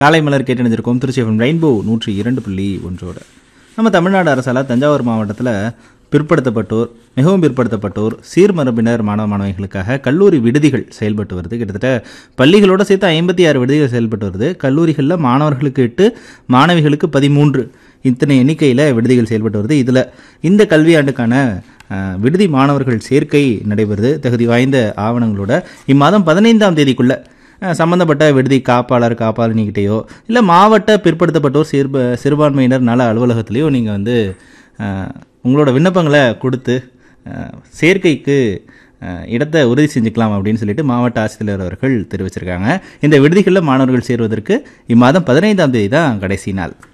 காலை மலர் கேட்டணிஞ்சிருக்கோம் திருச்சி எஃப்எம் ரெயின்போ நூற்றி இரண்டு புள்ளி ஒன்றோட நம்ம தமிழ்நாடு அரசால் தஞ்சாவூர் மாவட்டத்தில் பிற்படுத்தப்பட்டோர் மிகவும் பிற்படுத்தப்பட்டோர் சீர்மரபினர் மாணவ மாணவிகளுக்காக கல்லூரி விடுதிகள் செயல்பட்டு வருது கிட்டத்தட்ட பள்ளிகளோட சேர்த்து ஐம்பத்தி ஆறு விடுதிகள் செயல்பட்டு வருது கல்லூரிகளில் மாணவர்களுக்கு எட்டு மாணவிகளுக்கு பதிமூன்று இத்தனை எண்ணிக்கையில் விடுதிகள் செயல்பட்டு வருது இதில் இந்த கல்வியாண்டுக்கான அஹ், விடுதி மாணவர்கள் சேர்க்கை நடைபெறுது தகுதி வாய்ந்த ஆவணங்களோட இம்மாதம் பதினைந்தாம் தேதிக்குள்ள அஹ், சம்பந்தப்பட்ட விடுதி காப்பாளர் காப்பாளனிக்கிட்டேயோ இல்லை மாவட்ட பிற்படுத்தப்பட்டோர் சிறுப சிறுபான்மையினர் நல அலுவலகத்திலேயோ நீங்கள் வந்து அஹ், உங்களோட விண்ணப்பங்களை கொடுத்து அஹ், சேர்க்கைக்கு அஹ், இடத்தை உறுதி செஞ்சுக்கலாம் அப்படின்னு சொல்லிட்டு மாவட்ட ஆட்சித்தலைவர் அவர்கள் தெரிவிச்சிருக்காங்க இந்த விடுதிகளில் மாணவர்கள் சேருவதற்கு இம்மாதம் பதினைந்தாம் தேதி தான் கடைசி நாள்